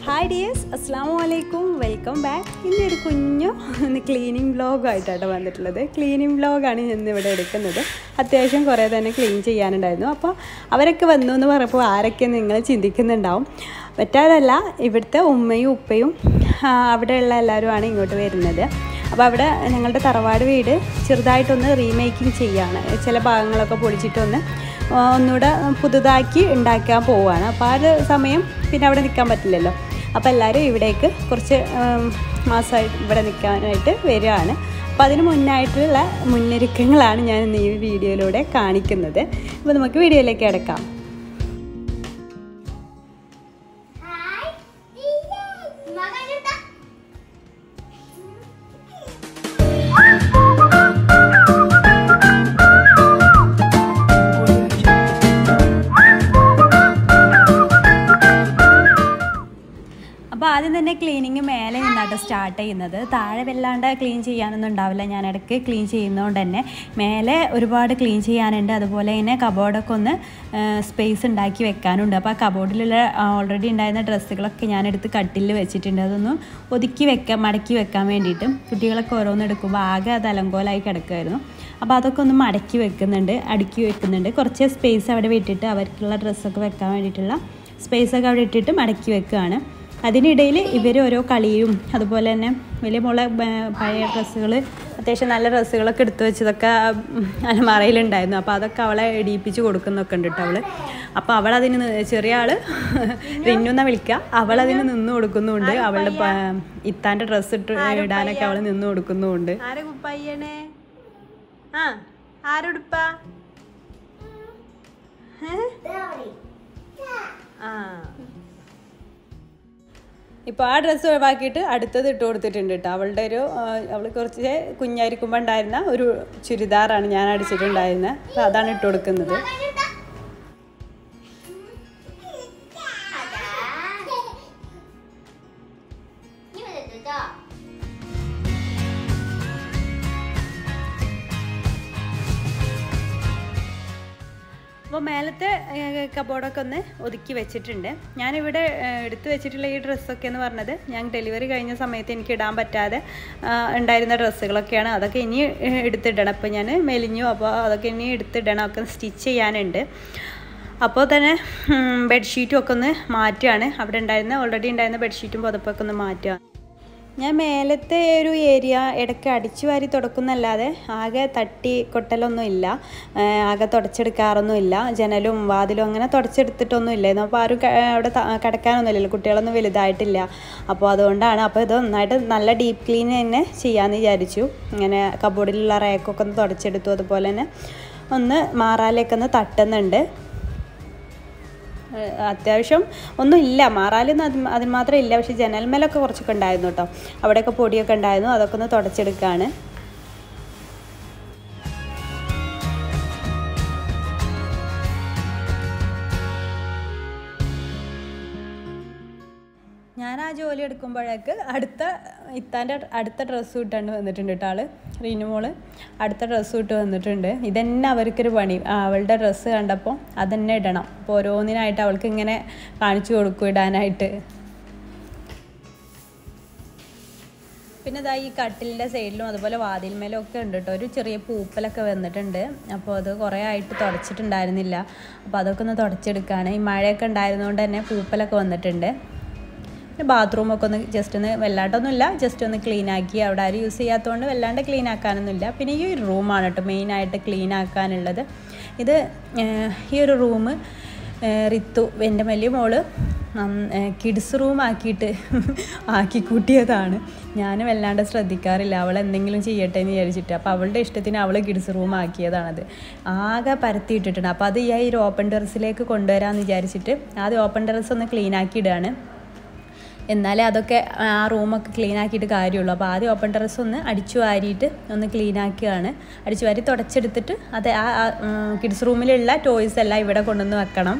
hi dears അസ്സാം വലൈക്കും welcome back ഇന്നൊരു കുഞ്ഞു ക്ലീനിങ് വ്ലോഗായിട്ടാണ് വന്നിട്ടുള്ളത് ക്ലീനിങ് വ്ലോഗാണ് ഞാൻ ഇവിടെ എടുക്കുന്നത് അത്യാവശ്യം കുറേ തന്നെ ക്ലീൻ ചെയ്യാനുണ്ടായിരുന്നു അപ്പോൾ അവരൊക്കെ വന്നു എന്ന് പറഞ്ഞപ്പോൾ ആരൊക്കെ നിങ്ങൾ ചിന്തിക്കുന്നുണ്ടാവും മറ്റാരല്ല ഇവിടുത്തെ ഉമ്മയും ഉപ്പയും ആ, അവിടെയുള്ള എല്ലാവരുമാണ് ഇങ്ങോട്ട് വരുന്നത് അപ്പോൾ അവിടെ ഞങ്ങളുടെ തറവാട് വീട് ചെറുതായിട്ടൊന്ന് റീമേക്കിംഗ് ചെയ്യാണ് ചില ഭാഗങ്ങളൊക്കെ പൊളിച്ചിട്ടൊന്ന് ആ, ഒന്നുകൂടെ പുതുതാക്കി ഉണ്ടാക്കാൻ പോവുകയാണ് അപ്പോൾ ആ ഒരു സമയം പിന്നെ അവിടെ നിൽക്കാൻ പറ്റില്ലല്ലോ അപ്പോൾ എല്ലാവരും ഇവിടേക്ക് കുറച്ച് ഉം, മാസമായിട്ട് ഇവിടെ നിൽക്കാനായിട്ട് വരികയാണ് അപ്പോൾ അതിന് മുന്നായിട്ടുള്ള മുന്നൊരുക്കങ്ങളാണ് ഞാൻ ഇന്ന് ഈ വീഡിയോയിലൂടെ കാണിക്കുന്നത് അപ്പോൾ നമുക്ക് വീഡിയോയിലേക്ക് കിടക്കാം അപ്പോൾ ആദ്യം തന്നെ ക്ലീനിങ് മേലെ നിന്നാട്ട് സ്റ്റാർട്ട് ചെയ്യുന്നത് താഴെ വല്ലാണ്ട് ക്ലീൻ ചെയ്യാനൊന്നും ഉണ്ടാവില്ല ഞാൻ ഇടയ്ക്ക് ക്ലീൻ ചെയ്യുന്നതുകൊണ്ട് തന്നെ മേലെ ഒരുപാട് ക്ലീൻ ചെയ്യാനുണ്ട് അതുപോലെ തന്നെ കബോർഡൊക്കെ ഒന്ന് സ്പേസ് ഉണ്ടാക്കി വെക്കാനുണ്ട് അപ്പോൾ ആ കബോർഡിലുള്ള ഓൾറെഡി ഉണ്ടായിരുന്ന ഡ്രസ്സുകളൊക്കെ ഞാൻ എടുത്ത് കട്ടിൽ വെച്ചിട്ടുണ്ട് അതൊന്ന് ഒതുക്കി വെക്കാൻ മടക്കി വെക്കാൻ വേണ്ടിയിട്ട് കുട്ടികളൊക്കെ ഓരോന്ന് എടുക്കുമ്പോൾ ആകെ അത് അലങ്കോലായി കിടക്കുമായിരുന്നു അപ്പോൾ അതൊക്കെ ഒന്ന് മടക്കി വെക്കുന്നുണ്ട് അടുക്കി വെക്കുന്നുണ്ട് കുറച്ച് സ്പേസ് അവിടെ വിട്ടിട്ട് അവർക്കുള്ള ഡ്രസ്സൊക്കെ വെക്കാൻ വേണ്ടിയിട്ടുള്ള സ്പേസൊക്കെ അവിടെ ഇട്ടിട്ട് മടക്കി വെക്കുകയാണ് അതിനിടയിൽ ഇവർ ഓരോ കളിയും അതുപോലെ തന്നെ വലിയ മോളെ ബ- പഴയ ഡ്രസ്സുകൾ അത്യാവശ്യം നല്ല ഡ്രസ്സുകളൊക്കെ എടുത്തു വെച്ചതൊക്കെ ഉം, അലമാറയിലുണ്ടായിരുന്നു അപ്പോൾ അതൊക്കെ അവളെ ഇടിയിപ്പിച്ച് കൊടുക്കുന്നൊക്കെ ഉണ്ട് കേട്ടോ അവൾ അപ്പോൾ അവളതിന് നി- ചെറിയ ആൾ റിന്നുന്ന വിളിക്കുക അവളതിന് നിന്ന് കൊടുക്കുന്നുമുണ്ട് അവളുടെ പ- ഇത്താൻ്റെ ഡ്രസ്സ് ഇട്ട് ഇടാനൊക്കെ അവൾ നിന്ന് കൊടുക്കുന്നുമുണ്ട് ആരെ കുപ്പായിയണേ ആ ആരുടുപ്പാ ആ ഇപ്പോൾ ആ ഡ്രസ്സ് ഒഴിവാക്കിയിട്ട് അടുത്തത് ഇട്ട് കൊടുത്തിട്ടുണ്ട് കേട്ടോ അവളുടെ ഒരു അവൾ കുറച്ച് കുഞ്ഞായിരിക്കുമ്പോൾ ഉണ്ടായിരുന്ന ഒരു ചുരിദാറാണ് ഞാൻ അടിച്ചിട്ടുണ്ടായിരുന്നത് അപ്പോൾ അതാണ് ഇട്ട് കൊടുക്കുന്നത് അപ്പോൾ മേലത്തെ കബോർഡൊക്കെ ഒന്ന് ഒതുക്കി വെച്ചിട്ടുണ്ട് ഞാനിവിടെ ഏഹ്, എടുത്തു വെച്ചിട്ടുള്ള ഈ ഡ്രസ്സൊക്കെ എന്ന് പറഞ്ഞത് ഞാൻ ഡെലിവറി കഴിഞ്ഞ സമയത്ത് എനിക്ക് ഇടാൻ പറ്റാതെ ആ, ഉണ്ടായിരുന്ന ഡ്രസ്സുകളൊക്കെയാണ് അതൊക്കെ ഇനി ഏഹ്, എടുത്തിടണം അപ്പോൾ ഞാൻ മെലിഞ്ഞു അപ്പോൾ അതൊക്കെ ഇനി എടുത്തിടണം ഒക്കെ സ്റ്റിച്ച് ചെയ്യാനുണ്ട് അപ്പോൾ തന്നെ ഉം, ബെഡ്ഷീറ്റും ഒക്കെ ഒന്ന് മാറ്റുകയാണ് അവിടെ ഉണ്ടായിരുന്ന ഓൾറെഡി ഉണ്ടായിരുന്ന ബെഡ്ഷീറ്റും പുതപ്പൊക്കെ ഒന്ന് മാറ്റുക ഞാൻ മേലത്തെ ഒരു ഏരിയ ഇടയ്ക്ക് അടിച്ചു വാരി തുടക്കുന്നല്ലാതെ ആകെ തട്ടി കൊട്ടലൊന്നും ഇല്ല ഏഹ് ആകെ തുടച്ചെടുക്കാറൊന്നും ഇല്ല ജനലും വാതിലും അങ്ങനെ തുടച്ചെടുത്തിട്ടൊന്നും ഇല്ലായിരുന്നു അപ്പോൾ ആരും ക- അവിടെ ത- കിടക്കാനൊന്നും ഇല്ലല്ലോ കുട്ടികളൊന്നും വലുതായിട്ടില്ല അപ്പോൾ അതുകൊണ്ടാണ് അപ്പോൾ ഇത് നന്നായിട്ട് നല്ല ഡീപ്പ് ക്ലീൻ തന്നെ ചെയ്യാമെന്ന് വിചാരിച്ചു ഇങ്ങനെ കബോർഡിലുള്ള റാക്കൊക്കെ ഒന്ന് തുടച്ചെടുത്തു അതുപോലെ തന്നെ ഒന്ന് മാറാലേക്ക് ഒന്ന് തട്ടുന്നുണ്ട് ഏഹ് അത്യാവശ്യം ഒന്നും ഇല്ല മാറാലൊന്നും അത് അതിന് മാത്രം ഇല്ല പക്ഷെ ജനൽമേലൊക്കെ കുറച്ചൊക്കെ ഉണ്ടായിരുന്നു കേട്ടോ അവിടെയൊക്കെ പൊടിയൊക്കെ ഉണ്ടായിരുന്നു അതൊക്കെ ഒന്ന് തുടച്ചെടുക്കുകയാണ് ഞാൻ ആ ജോലി എടുക്കുമ്പോഴേക്ക് അടുത്ത ഇത്താൻ്റെ അടുത്ത ഡ്രസ്സ് ഇട്ടാണ്ട് വന്നിട്ടുണ്ട് കേട്ടോ ആള് റീനുമോള് അടുത്ത ഡ്രസ്സ് ഇട്ട് വന്നിട്ടുണ്ട് ഇതന്നെ അവർക്കൊരു പണി ആ, അവളുടെ ഡ്രസ്സ് കണ്ടപ്പോൾ അതന്നെ ഇടണം അപ്പോൾ ഓരോന്നിനായിട്ട് അവൾക്ക് ഇങ്ങനെ കാണിച്ചു കൊടുക്കും ഇടാനായിട്ട് പിന്നെ ഇതാ ഈ കട്ടിലിൻ്റെ സൈഡിലും അതുപോലെ വാതിൽമേലും ഒക്കെ ഉണ്ട് കേട്ടോ ഒരു ചെറിയ പൂപ്പലൊക്കെ വന്നിട്ടുണ്ട് അപ്പോൾ അത് കുറേ ആയിട്ട് തുടച്ചിട്ടുണ്ടായിരുന്നില്ല അപ്പോൾ അതൊക്കെ ഒന്ന് തുടച്ചെടുക്കുകയാണ് ഈ മഴയൊക്കെ ഉണ്ടായിരുന്നതുകൊണ്ട് തന്നെ പൂപ്പലൊക്കെ വന്നിട്ടുണ്ട് പിന്നെ ബാത്റൂമൊക്കെ ഒന്ന് ജസ്റ്റ് ഒന്ന് വല്ലാണ്ടൊന്നുമില്ല ജസ്റ്റ് ഒന്ന് ക്ലീൻ ആക്കി അവിടെ ആരും യൂസ് ചെയ്യാത്തതുകൊണ്ട് വല്ലാണ്ട് ക്ലീൻ ആക്കാനൊന്നുമില്ല പിന്നെ ഈ ഒരു റൂമാണ് കേട്ടോ മെയിനായിട്ട് ക്ലീൻ ആക്കാനുള്ളത് ഇത് ഏഹ്, ഈ ഒരു റൂം റിത്തു എൻ്റെ വലിയ മോള് കിഡ്സ് റൂം ആക്കിയിട്ട് ആക്കി കൂട്ടിയതാണ് ഞാൻ വല്ലാണ്ട് ശ്രദ്ധിക്കാറില്ല അവൾ എന്തെങ്കിലും ചെയ്യട്ടെ എന്ന് വിചാരിച്ചിട്ട് അപ്പോൾ അവളുടെ ഇഷ്ടത്തിന് അവൾ കിഡ്സ് റൂം ആക്കിയതാണത് ആകെ പരത്തിയിട്ടിട്ടുണ്ട് അപ്പോൾ അത് ഈ ഒരു ഓപ്പൺ ടെറസിലേക്ക് കൊണ്ടുവരാമെന്ന് വിചാരിച്ചിട്ട് ആദ്യം ഓപ്പൺ ടെറസ് ഒന്ന് ക്ലീൻ ആക്കി ഇടുകയാണ് എന്നാലേ അതൊക്കെ ആ റൂമൊക്കെ ക്ലീൻ ആക്കിയിട്ട് കാര്യമുള്ളൂ അപ്പോൾ ആദ്യം ഓപ്പൺ ടെറസ് ഒന്ന് അടിച്ചു വാരിയിട്ട് ഒന്ന് ക്ലീൻ ആക്കുകയാണ് അടിച്ചു വാരി തുടച്ചെടുത്തിട്ട് അത് ആ കിഡ്സ് റൂമിലുള്ള ടോയ്സ് എല്ലാം ഇവിടെ കൊണ്ടുവന്ന് വെക്കണം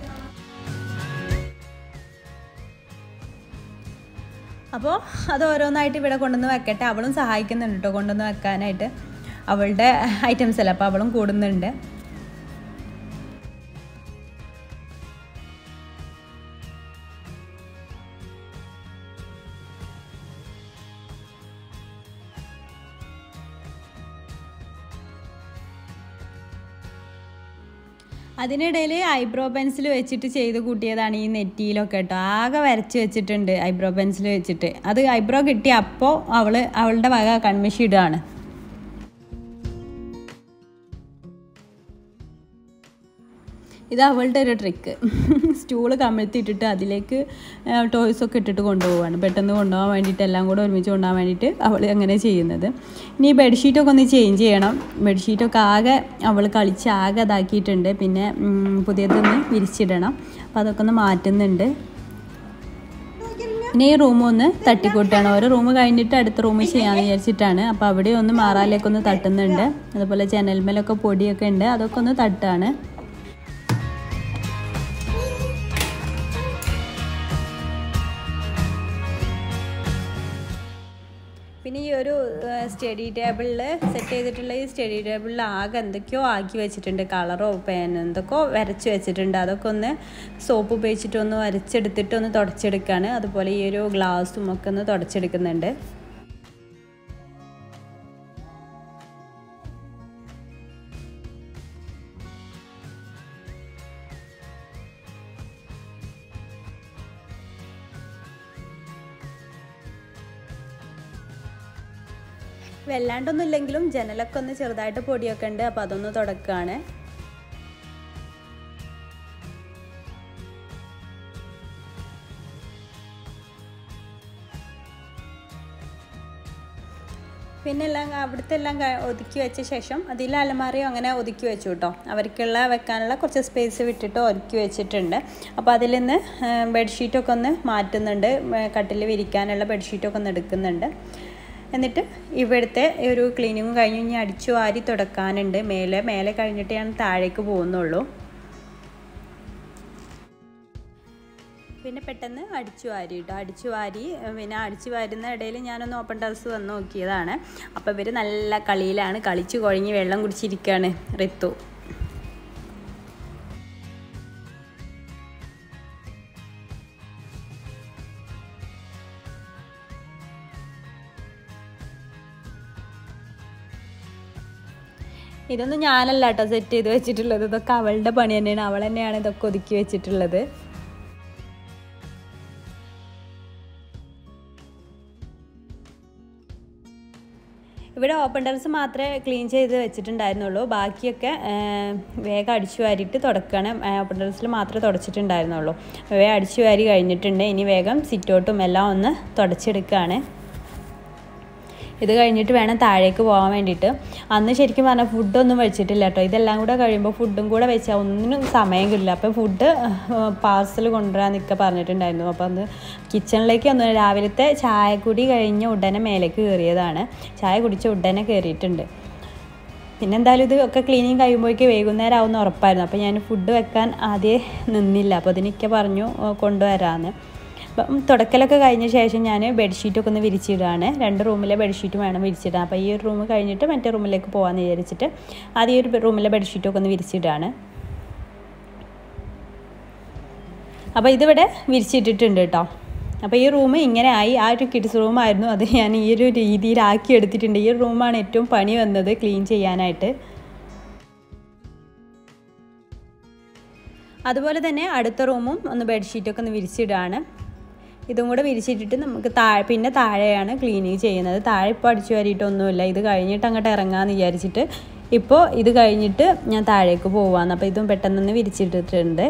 അപ്പോൾ അത് ഓരോന്നായിട്ട് ഇവിടെ കൊണ്ടുവന്ന് വെക്കട്ടെ അവളും സഹായിക്കുന്നുണ്ട് കേട്ടോ കൊണ്ടുവന്ന് വെക്കാനായിട്ട് അവളുടെ ഐറ്റംസ് അല്ല അപ്പോൾ അവളും കൂടുന്നുണ്ട് അതിനിടയിൽ ഐബ്രോ പെൻസിൽ വെച്ചിട്ട് ചെയ്ത് കൂട്ടിയതാണ് ഈ നെറ്റിയിലൊക്കെ കേട്ടോ ആകെ വരച്ച് വെച്ചിട്ടുണ്ട് ഐബ്രോ പെൻസിൽ വെച്ചിട്ട് അത് ഐബ്രോ കിട്ടിയ അപ്പോൾ അവൾ അവളുടെ വക കൺമിഷി ഇടുകയാണ് ഇത് അവളുടെ ഒരു ട്രിക്ക് സ്റ്റൂള് കമഴ്ത്തിയിട്ടിട്ട് അതിലേക്ക് ടോയ്സ് ഒക്കെ ഇട്ടിട്ട് കൊണ്ടുപോവാണ് പെട്ടെന്ന് കൊണ്ടുപോകാൻ വേണ്ടിയിട്ട് എല്ലാം കൂടെ ഒരുമിച്ച് കൊണ്ടുപോകാൻ വേണ്ടിയിട്ട് അവൾ അങ്ങനെ ചെയ്യുന്നത് ഇനി ബെഡ്ഷീറ്റൊക്കെ ഒന്ന് ചേഞ്ച് ചെയ്യണം ബെഡ്ഷീറ്റൊക്കെ ആകെ അവൾ കളിച്ച് ആകെ ഇതാക്കിയിട്ടുണ്ട് പിന്നെ ഉം, പുതിയതൊന്ന് വിരിച്ചിടണം അപ്പോൾ അതൊക്കെ ഒന്ന് മാറ്റുന്നുണ്ട് പിന്നെ ഈ റൂം ഒന്ന് തട്ടിക്കൂട്ടാണ് ഓരോ റൂം കഴിഞ്ഞിട്ട് അടുത്ത റൂം ചെയ്യാമെന്ന് വിചാരിച്ചിട്ടാണ് അപ്പോൾ അവിടെ ഒന്ന് മാറാലേക്ക് ഒന്ന് തട്ടുന്നുണ്ട് അതുപോലെ ജനൽമേലൊക്കെ പൊടിയൊക്കെ ഉണ്ട് അതൊക്കെ ഒന്ന് തട്ടാണ് പിന്നെ ഈ ഒരു സ്റ്റഡി ടേബിളിൽ സെറ്റ് ചെയ്തിട്ടുള്ള ഈ സ്റ്റഡി ടേബിളിൽ ആകെ എന്തൊക്കെയോ ആക്കി വെച്ചിട്ടുണ്ട് കളറോ പേൻ എന്തൊക്കെയോ വരച്ച് വെച്ചിട്ടുണ്ട് അതൊക്കെ ഒന്ന് സോപ്പ് ഉപയോഗിച്ചിട്ട് ഒന്ന് വരച്ചെടുത്തിട്ട് ഒന്ന് തുടച്ചെടുക്കുകയാണ് അതുപോലെ ഈ ഒരു ഗ്ലാസും ഒക്കെ ഒന്ന് തുടച്ചെടുക്കുന്നുണ്ട് വല്ലാണ്ടൊന്നും ഇല്ലെങ്കിലും ജനലൊക്കെ ഒന്ന് ചെറുതായിട്ട് പൊടിയൊക്കെ ഉണ്ട് അപ്പോൾ അതൊന്ന് തുടക്കുകയാണ് പിന്നെ എല്ലാം അവിടുത്തെ എല്ലാം ക- ഒതുക്കി വെച്ച ശേഷം അതിൽ അലമാരയും അങ്ങനെ ഒതുക്കി വെച്ചു കേട്ടോ അവർക്കുള്ള വെക്കാനുള്ള കുറച്ച് സ്പേസ് വിട്ടിട്ട് ഒതുക്കി വെച്ചിട്ടുണ്ട് അപ്പോൾ അതിൽ നിന്ന് ബെഡ്ഷീറ്റൊക്കെ ഒന്ന് മാറ്റുന്നുണ്ട് കട്ടിൽ വിരിക്കാനുള്ള ബെഡ്ഷീറ്റൊക്കെ ഒന്ന് എടുക്കുന്നുണ്ട് എന്നിട്ട് ഇവിടുത്തെ ഒരു ക്ലീനിങ്ങും കഴിഞ്ഞ് ഇനി അടിച്ചു വാരി തുടക്കാനുണ്ട് മേലെ മേലെ കഴിഞ്ഞിട്ട് ഞാൻ താഴേക്ക് പോകുന്നുള്ളൂ പിന്നെ പെട്ടെന്ന് അടിച്ചു വാരി കേട്ടോ അടിച്ചു വാരി ഏഹ് പിന്നെ അടിച്ചു വാരുന്ന ഇടയിൽ ഞാനൊന്ന് ഓപ്പൺ ടെറസ് വന്ന് നോക്കിയതാണ് അപ്പോൾ ഇവർ നല്ല കളിയിലാണ് കളിച്ച് കുഴങ്ങി വെള്ളം കുടിച്ചിരിക്കുകയാണ് റിത്തു ഇതൊന്നും ഞാനല്ല കേട്ടോ സെറ്റ് ചെയ്ത് വെച്ചിട്ടുള്ളത് ഇതൊക്കെ അവളുടെ പണി തന്നെയാണ് അവൾ തന്നെയാണ് ഇതൊക്കെ ഒതുക്കി വെച്ചിട്ടുള്ളത് ഇവിടെ ഓപ്പൺ ടെറസ് മാത്രമേ ക്ലീൻ ചെയ്ത് വെച്ചിട്ടുണ്ടായിരുന്നുള്ളൂ ബാക്കിയൊക്കെ ആ, വേഗം അടിച്ചു വാരിയിട്ട് തുടക്കണം ഓപ്പൺ ടെറസിൽ മാത്രമേ തുടച്ചിട്ടുണ്ടായിരുന്നുള്ളൂ വേഗം അടിച്ചു വാരി കഴിഞ്ഞിട്ടുണ്ട് ഇനി വേഗം സിറ്റൗട്ടും എല്ലാം ഒന്ന് തുടച്ചെടുക്കുകയാണ് ഇത് കഴിഞ്ഞിട്ട് വേണം താഴേക്ക് പോകാൻ വേണ്ടിയിട്ട് അന്ന് ശരിക്കും പറഞ്ഞാൽ ഫുഡൊന്നും വെച്ചിട്ടില്ല കേട്ടോ ഇതെല്ലാം കൂടെ കഴിയുമ്പോൾ ഫുഡും കൂടെ വെച്ചാൽ ഒന്നിനും സമയം കിട്ടില്ല അപ്പോൾ ഫുഡ് പാർസൽ കൊണ്ടുവരാൻ നിൽക്കുക പറഞ്ഞിട്ടുണ്ടായിരുന്നു അപ്പോൾ അന്ന് കിച്ചണിലേക്ക് ഒന്ന് രാവിലത്തെ ചായക്കുടി കഴിഞ്ഞ് ഉടനെ മേലേക്ക് കയറിയതാണ് ചായ കുടിച്ച ഉടനെ കയറിയിട്ടുണ്ട് പിന്നെ എന്തായാലും ഇത് ഒക്കെ ക്ലീനിങ് കഴിയുമ്പോഴേക്ക് വൈകുന്നേരം ആവുമെന്ന് ഉറപ്പായിരുന്നു അപ്പോൾ ഞാൻ ഫുഡ് വെക്കാൻ ആദ്യം നിന്നില്ല അപ്പോൾ അതിനൊക്കെ പറഞ്ഞു "ഓ, കൊണ്ടുവരാമെന്ന് അപ്പം തുടക്കലൊക്കെ കഴിഞ്ഞ ശേഷം ഞാൻ ബെഡ്ഷീറ്റൊക്കെ ഒന്ന് വിരിച്ചിടുകയാണ് രണ്ട് റൂമിലെ ബെഡ്ഷീറ്റ് വേണം വിരിച്ചിടാൻ അപ്പോൾ ഈ ഒരു റൂം കഴിഞ്ഞിട്ട് മറ്റേ റൂമിലേക്ക് പോകാമെന്ന് വിചാരിച്ചിട്ട് ആദ്യം ഈ ഒരു റൂമിലെ ബെഡ്ഷീറ്റൊക്കെ ഒന്ന് വിരിച്ചിടുകയാണ് അപ്പോൾ ഇതിവിടെ വിരിച്ചിട്ടിട്ടുണ്ട് കേട്ടോ അപ്പോൾ ഈ റൂം ഇങ്ങനെ ആയി ആ ഒരു കിഡ്സ് റൂമായിരുന്നു അത് ഞാൻ ഈ ഒരു രീതിയിലാക്കി എടുത്തിട്ടുണ്ട് ഈ ഒരു റൂമാണ് ഏറ്റവും പണി വന്നത് ക്ലീൻ ചെയ്യാനായിട്ട് അതുപോലെ തന്നെ അടുത്ത റൂമും ഒന്ന് ബെഡ്ഷീറ്റൊക്കെ ഒന്ന് വിരിച്ചിടുകയാണ് ഇതും കൂടെ വിരിച്ചിട്ടിട്ട് നമുക്ക് താഴെ പിന്നെ താഴെയാണ് ക്ലീനിങ് ചെയ്യുന്നത് താഴെ ഇപ്പോൾ അടിച്ചു വാരിയിട്ടൊന്നുമില്ല ഇത് കഴിഞ്ഞിട്ട് അങ്ങോട്ട് ഇറങ്ങാമെന്ന് വിചാരിച്ചിട്ട് ഇപ്പോൾ ഇത് കഴിഞ്ഞിട്ട് ഞാൻ താഴേക്ക് പോവാന്ന് അപ്പോൾ ഇതും പെട്ടെന്നൊന്ന് വിരിച്ചിട്ടിട്ടുണ്ട്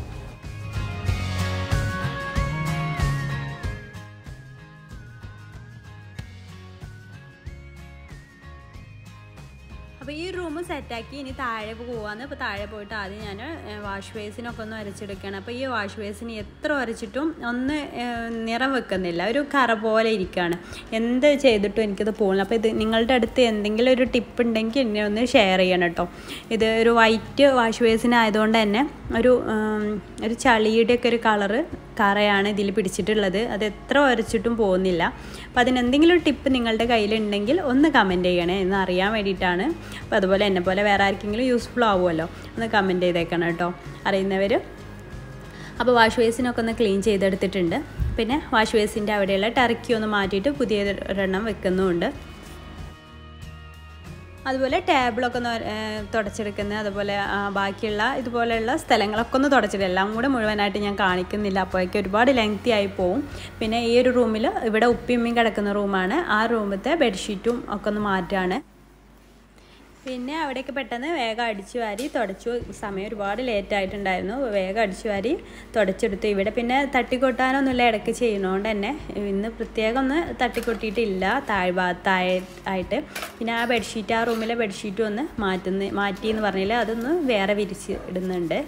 അപ്പോൾ ഈ റൂം സെറ്റാക്കി ഇനി താഴെ പോവാന്ന് അപ്പോൾ താഴെ പോയിട്ട് ആദ്യം ഞാൻ വാഷ് ബേസിനൊക്കെ ഒന്ന് വരച്ചെടുക്കുകയാണ് അപ്പോൾ ഈ വാഷ് ബേസിന് എത്ര വരച്ചിട്ടും ഒന്ന് ഏഹ്, നിറം വെക്കുന്നില്ല ഒരു കറ പോലെ ഇരിക്കുകയാണ് എന്ത് ചെയ്തിട്ടും എനിക്കത് പോകുന്നില്ല അപ്പോൾ ഇത് നിങ്ങളുടെ അടുത്ത് എന്തെങ്കിലും ഒരു ടിപ്പ് ഉണ്ടെങ്കിൽ എന്നെ ഒന്ന് ഷെയർ ചെയ്യണം കേട്ടോ ഇത് ഒരു വൈറ്റ് വാഷ് ബേസിനായതുകൊണ്ട് തന്നെ ഒരു ഉം, ഒരു ചളിയുടെയൊക്കെ ഒരു കളറ് കറയാണ് ഇതിൽ പിടിച്ചിട്ടുള്ളത് അത് എത്ര വരച്ചിട്ടും പോകുന്നില്ല അപ്പോൾ അതിനെന്തെങ്കിലും ഒരു ടിപ്പ് നിങ്ങളുടെ കയ്യിലുണ്ടെങ്കിൽ ഒന്ന് കമൻറ്റ് ചെയ്യണേ എന്ന് അറിയാൻ വേണ്ടിയിട്ടാണ് അപ്പോൾ അതുപോലെ എന്നെ പോലെ വേറെ ആർക്കെങ്കിലും യൂസ്ഫുൾ ആവുമല്ലോ ഒന്ന് കമൻറ്റ് ചെയ്തേക്കണം കേട്ടോ അറിയുന്നവർ അപ്പോൾ വാഷ് ബേസിനൊക്കെ ഒന്ന് ക്ലീൻ ചെയ്തെടുത്തിട്ടുണ്ട് പിന്നെ വാഷ് ബേസിൻ്റെ അവിടെയുള്ള ടർക്കി ഒന്ന് മാറ്റിയിട്ട് പുതിയ ഒരെണ്ണം വെക്കുന്നുമുണ്ട് അതുപോലെ ടേബിളൊക്കെ ഒന്ന് ഏഹ്, തുടച്ചെടുക്കുന്നത് അതുപോലെ ആ, ബാക്കിയുള്ള ഇതുപോലെയുള്ള സ്ഥലങ്ങളൊക്കെ ഒന്ന് തുടച്ചിടുക എല്ലാം കൂടെ മുഴുവനായിട്ട് ഞാൻ കാണിക്കുന്നില്ല അപ്പോഴേക്കും ഒരുപാട് ലെങ്തി ആയി പോവും പിന്നെ ഈ ഒരു റൂമിൽ ഇവിടെ ഉപ്പിയും ഉമ്മയും കിടക്കുന്ന റൂമാണ് ആ റൂമത്തെ ബെഡ്ഷീറ്റും ഒക്കെ ഒന്ന് മാറ്റാണ് പിന്നെ അവിടെയൊക്കെ പെട്ടെന്ന് വേഗം അടിച്ചു വാരി തുടച്ചു സമയം ഒരുപാട് ലേറ്റ് ആയിട്ടുണ്ടായിരുന്നു വേഗം അടിച്ചു വാരി തുടച്ചെടുത്തു ഇവിടെ പിന്നെ തട്ടിക്കൊട്ടാനൊന്നുമില്ല ഇടയ്ക്ക് ചെയ്യുന്നതുകൊണ്ട് തന്നെ ഇന്ന് പ്രത്യേകം ഒന്ന് തട്ടിക്കൊട്ടിയിട്ടില്ല താഴ്ഭാഗത്തായ ആയിട്ട് പിന്നെ ആ ബെഡ്ഷീറ്റ് ആ റൂമിലെ ബെഡ്ഷീറ്റും ഒന്ന് മാറ്റുന്ന മാറ്റി എന്ന് പറഞ്ഞാൽ അതൊന്ന് വേറെ വിരിച്ച് ഇടുന്നുണ്ട്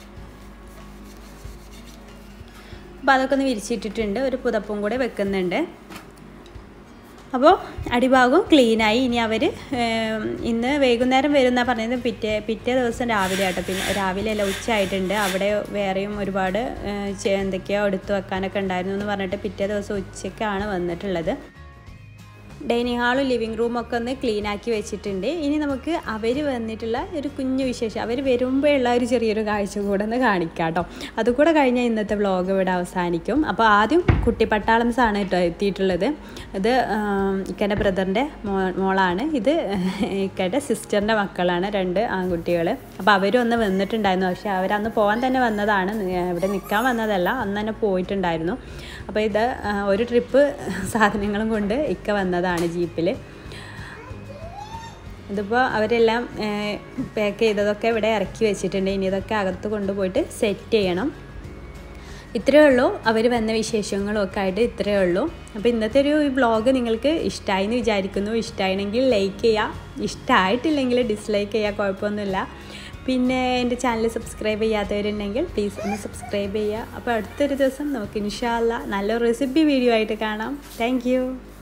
അപ്പോൾ അതൊക്കെ ഒന്ന് വിരിച്ചിട്ടിട്ടുണ്ട് ഒരു പുതപ്പും കൂടെ വെക്കുന്നുണ്ട് അപ്പോൾ അടിഭാഗവും ക്ലീനായി ഇനി അവർ ഇന്ന് വൈകുന്നേരം വരുന്ന പറഞ്ഞത് പിറ്റേ പിറ്റേ ദിവസം രാവിലെ ആട്ടോ പിന്നെ രാവിലെ അല്ല ഉച്ച ആയിട്ടുണ്ട് അവിടെ വേറെയും ഒരുപാട് ഏഹ്, ചെ- എന്തൊക്കെയോ എടുത്തു വെക്കാനൊക്കെ ഉണ്ടായിരുന്നു എന്ന് പറഞ്ഞിട്ട് പിറ്റേ ദിവസം ഉച്ചയ്ക്കാണ് വന്നിട്ടുള്ളത് ഡൈനിങ് ഹാളും ലിവിങ് റൂമും ഒക്കെ ഒന്ന് ക്ലീൻ ആക്കി വെച്ചിട്ടുണ്ട് ഇനി നമുക്ക് അവർ വന്നിട്ടുള്ള ഒരു കുഞ്ഞു വിശേഷം അവർ വരുമ്പോഴുള്ള ഒരു ചെറിയൊരു കാഴ്ച കൂടെ ഒന്ന് കാണിക്കാം കേട്ടോ അതുകൂടെ കഴിഞ്ഞാൽ ഇന്നത്തെ വ്ളോഗ് ഇവിടെ അവസാനിക്കും അപ്പോൾ ആദ്യം കുട്ടി പട്ടാളംസ് ആണ് കേട്ടോ എത്തിയിട്ടുള്ളത് ഇത് ഇക്കൻ്റെ ബ്രദറിൻ്റെ മോ മോളാണ് ഇത് ഇക്കയുടെ സിസ്റ്ററിൻ്റെ മക്കളാണ് രണ്ട് ആൺകുട്ടികൾ അപ്പോൾ അവരും ഒന്ന് വന്നിട്ടുണ്ടായിരുന്നു പക്ഷേ അവരന്ന് പോകാൻ തന്നെ വന്നതാണ് ഇവിടെ നിൽക്കാൻ വന്നതല്ല അന്ന് തന്നെ പോയിട്ടുണ്ടായിരുന്നു അപ്പോൾ ഇത് ആ, ഒരു ട്രിപ്പ് സാധനങ്ങളും കൊണ്ട് ഇക്ക വന്നതാണ് ജീപ്പിൽ ഇതിപ്പോൾ അവരെല്ലാം പാക്ക് ചെയ്തതൊക്കെ ഇവിടെ ഇറക്കി വെച്ചിട്ടുണ്ട് ഇനി ഇതൊക്കെ അകത്ത് കൊണ്ടുപോയിട്ട് സെറ്റ് ചെയ്യണം ഇത്രയേ ഉള്ളൂ അവർ വന്ന വിശേഷങ്ങളും ഒക്കെ ആയിട്ട് ഇത്രയേ ഉള്ളൂ അപ്പോൾ ഇന്നത്തെ ഒരു വ്ളോഗ് നിങ്ങൾക്ക് ഇഷ്ടമായി എന്ന് വിചാരിക്കുന്നു ഇഷ്ടമാണെങ്കിൽ ലൈക്ക് ചെയ്യുക ഇഷ്ടമായിട്ടില്ലെങ്കിൽ ഡിസ്ലൈക്ക് ചെയ്യുക കുഴപ്പമൊന്നുമില്ല പിന്നെ എൻ്റെ ചാനൽ സബ്സ്ക്രൈബ് ചെയ്യാത്തവരുണ്ടെങ്കിൽ പ്ലീസ് ഒന്ന് സബ്സ്ക്രൈബ് ചെയ്യുക അപ്പോൾ അടുത്തൊരു ദിവസം നമുക്ക് ഇൻഷാല്ല നല്ലൊരു റെസിപ്പി വീഡിയോ ആയിട്ട് കാണാം താങ്ക്